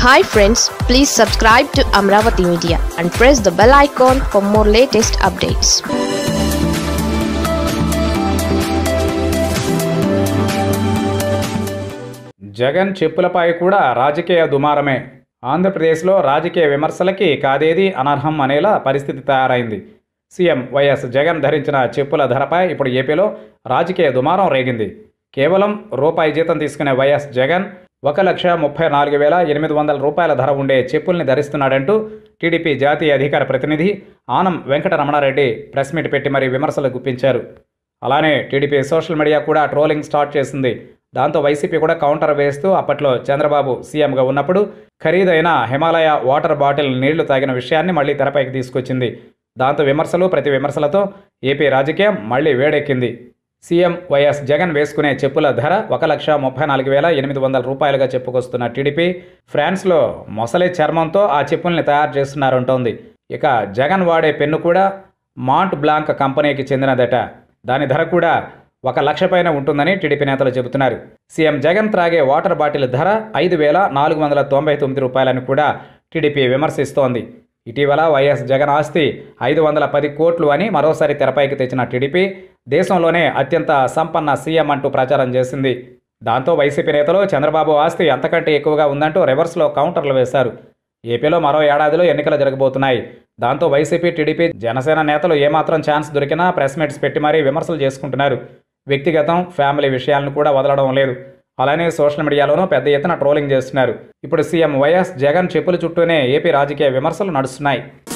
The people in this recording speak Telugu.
hi friends please subscribe to Amaravati media and press the bell icon for more latest updates Jagan చెప్పులపై కూడా రాజకీయ దుమారమే ఆంధ్రప్రదేశ్లో రాజకీయ విమర్శలకి కాదేది అనర్హం అనేలా పరిస్థితి తయారైంది సీఎం వైఎస్ జగన్ ధరించిన చెప్పుల ధరపై ఇప్పుడు ఏపీలో రాజకీయ దుమారం రేగింది కేవలం రూపాయి జీతం తీసుకునే వైఎస్ జగన్ ఒక లక్ష ముప్పై నాలుగు వేల ఎనిమిది వందల రూపాయల ధర ఉండే చెప్పుల్ని ధరిస్తున్నాడంటూ టీడీపీ జాతీయ అధికార ప్రతినిధి ఆనం వెంకటరమణారెడ్డి ప్రెస్ మీట్ పెట్టి మరీ విమర్శలు గుప్పించారు అలానే టీడీపీ సోషల్ మీడియా కూడా ట్రోలింగ్ స్టార్ట్ చేసింది దాంతో వైసీపీ కూడా కౌంటర్ వేస్తూ అప్పట్లో చంద్రబాబు సీఎంగా ఉన్నప్పుడు ఖరీదైన హిమాలయ వాటర్ బాటిల్ నీళ్లు తాగిన విషయాన్ని మళ్ళీ తెరపైకి తీసుకొచ్చింది దాంతో విమర్శలు ప్రతి విమర్శలతో ఏపీ రాజకీయం మళ్ళీ వేడెక్కింది సీఎం వైఎస్ జగన్ వేసుకునే చెప్పుల ధర ఒక లక్ష ముప్పై నాలుగు వేల ఎనిమిది వందల రూపాయలుగా చెప్పుకొస్తున్న టీడీపీ ఫ్రాన్స్లో మొసలి చర్మంతో ఆ చెప్పుల్ని తయారు చేస్తున్నారంటోంది ఇక జగన్ వాడే పెన్ను కూడా మాంట్ బ్లాంక్ కంపెనీకి చెందినదట దాని ధర కూడా ఒక లక్ష పైన ఉంటుందని టీడీపీ నేతలు చెబుతున్నారు సీఎం జగన్ త్రాగే వాటర్ బాటిల్ ధర ఐదు వేల నాలుగు వందల తొంభై తొమ్మిది రూపాయలని కూడా టీడీపీ విమర్శిస్తోంది ఇటీవల వైఎస్ జగన్ ఆస్తి ఐదు వందల పది కోట్లు అని మరోసారి తెరపైకి తెచ్చిన టీడీపీ దేశంలోనే అత్యంత సంపన్న సీఎం అంటూ ప్రచారం చేసింది దాంతో వైసీపీ నేతలు చంద్రబాబు ఆస్తి అంతకంటే ఎక్కువగా ఉందంటూ రివర్స్లో కౌంటర్లు వేశారు ఏపీలో మరో ఏడాదిలో ఎన్నికలు జరగబోతున్నాయి దాంతో వైసీపీ టీడీపీ జనసేన నేతలు ఏమాత్రం ఛాన్స్ దొరికినా ప్రెస్ మీట్స్ పెట్టి మరీ విమర్శలు చేసుకుంటున్నారు వ్యక్తిగతం ఫ్యామిలీ విషయాలను కూడా వదలడం లేదు అలానే సోషల్ మీడియాలోనూ పెద్ద ఎత్తున ట్రోలింగ్ చేస్తున్నారు ఇప్పుడు సీఎం వైఎస్ జగన్ చెప్పుల చుట్టూనే ఏపీ రాజకీయ విమర్శలు నడుస్తున్నాయి